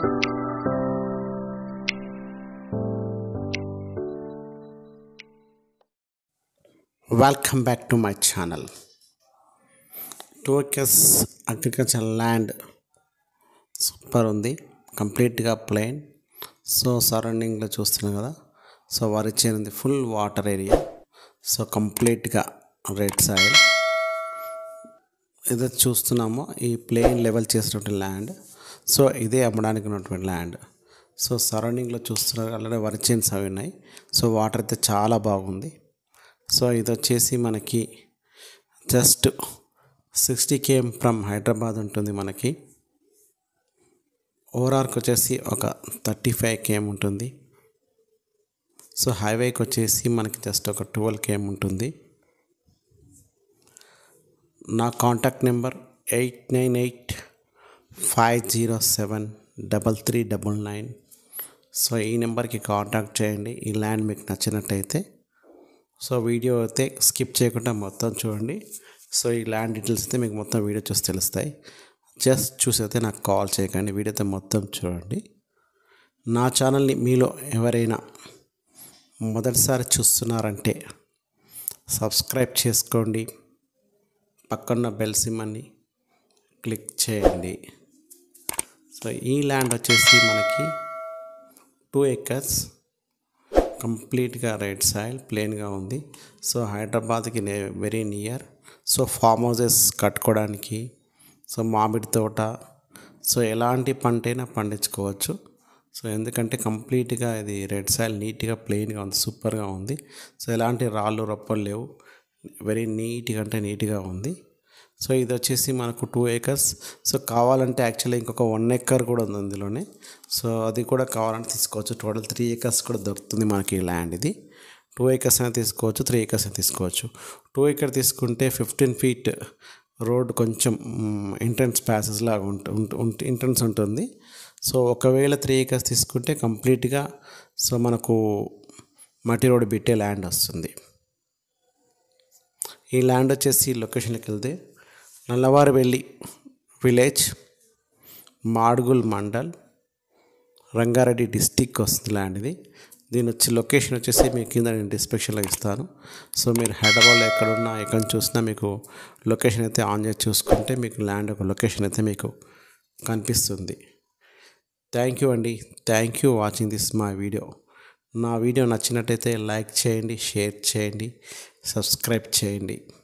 welcome back to my channel two acres agriculture land super ఉంది కంప్లీట్గా plain so సరౌండింగ్లో చూస్తున్నాం కదా సో వరి చేరింది ఫుల్ వాటర్ ఏరియా సో కంప్లీట్గా రెడ్ సాయిల్ ఏదైతే చూస్తున్నామో ఈ ప్లెయిన్ లెవెల్ చేసినటువంటి ల్యాండ్ సో ఇదే అమ్మడానికి ఉన్నటువంటి ల్యాండ్ సో సరౌండింగ్లో చూస్తున్నారు ఆల్రెడీ వరి చేన్స్ అవి ఉన్నాయి సో వాటర్ అయితే చాలా బాగుంది సో ఇది వచ్చేసి మనకి just sixty KM from Hyderabad ఉంటుంది మనకి ఓవరాల్కి వచ్చేసి ఒక థర్టీ ఫైవ్ కేఎం ఉంటుంది సో హైవేకి వచ్చేసి మనకి జస్ట్ ఒక ట్వెల్వ్ కేఎం ఉంటుంది నా contact number eight nine eight five zero seven double three double nine so ఈ నెంబర్కి కాంటాక్ట్ చేయండి ఈ ల్యాండ్ మీకు నచ్చినట్టయితే సో వీడియో అయితే స్కిప్ చేయకుండా మొత్తం చూడండి సో ఈ ల్యాండ్ డీటెయిల్స్ అయితే మీకు మొత్తం వీడియో చూసి తెలుస్తాయి జస్ట్ చూసి అయితే నాకు కాల్ చేయకండి వీడియో అయితే మొత్తం చూడండి నా ఛానల్ని మీలో ఎవరైనా మొదటిసారి చూస్తున్నారంటే సబ్స్క్రైబ్ చేసుకోండి పక్కన్న బెల్ సిమ్మని క్లిక్ చేయండి సో ఈ ల్యాండ్ వచ్చేసి మనకి టూ ఎకర్స్ కంప్లీట్గా రెడ్ సాయిల్ ప్లెయిన్గా ఉంది సో హైదరాబాద్కి very near so farm houses కట్టుకోవడానికి సో మామిడి తోట సో ఎలాంటి పంటైనా పండించుకోవచ్చు సో ఎందుకంటే కంప్లీట్గా ఇది రెడ్ సాయిల్ నీట్గా ప్లెయిన్గా ఉంది సూపర్గా ఉంది సో ఎలాంటి రాళ్ళు రొప్పలు లేవు వెరీ నీట్గా అంటే నీట్గా ఉంది సో ఇది వచ్చేసి మనకు టూ ఏకర్స్ సో కావాలంటే యాక్చువల్లీ ఇంకొక వన్ ఎకర్ కూడా ఉంది అందులోనే సో అది కూడా కావాలంటే తీసుకోవచ్చు టోటల్ త్రీ ఏకర్స్ కూడా దొరుకుతుంది మనకి ఈ ల్యాండ్ ఇది టూ ఏకర్స్ అయినా తీసుకోవచ్చు త్రీ ఏకర్స్ అయినా తీసుకోవచ్చు టూ ఏకర్ తీసుకుంటే ఫిఫ్టీన్ ఫీట్ రోడ్ కొంచెం ఎంట్రన్స్ ప్యాసెస్ లాగా ఉంటుంది ఎంట్రన్స్ ఉంటుంది సో ఒకవేళ త్రీ ఏకర్స్ తీసుకుంటే కంప్లీట్గా సో మనకు మట్టి రోడ్ బిట్టే ల్యాండ్ వస్తుంది ఈ ల్యాండ్ వచ్చేసి లొకేషన్కి వెళ్తే నల్లవారివెల్లి విలేజ్ మాడుగుల్ మండల్ రంగారెడ్డి డిస్టిక్ వస్తుంది ల్యాండ్ ఇది దీని వచ్చి లొకేషన్ వచ్చేసి మీ కింద నేను డిస్క్రిప్షన్లో ఇస్తాను సో మీరు హైదరాబాద్లో ఎక్కడున్నా ఎక్కడ చూసినా మీకు లొకేషన్ అయితే ఆన్ చేసి చూసుకుంటే మీకు ల్యాండ్ ఒక లొకేషన్ అయితే మీకు కనిపిస్తుంది థ్యాంక్ యూ అండి thank you watching this my video నా వీడియో నచ్చినట్టయితే లైక్ చేయండి షేర్ చేయండి సబ్స్క్రైబ్ చేయండి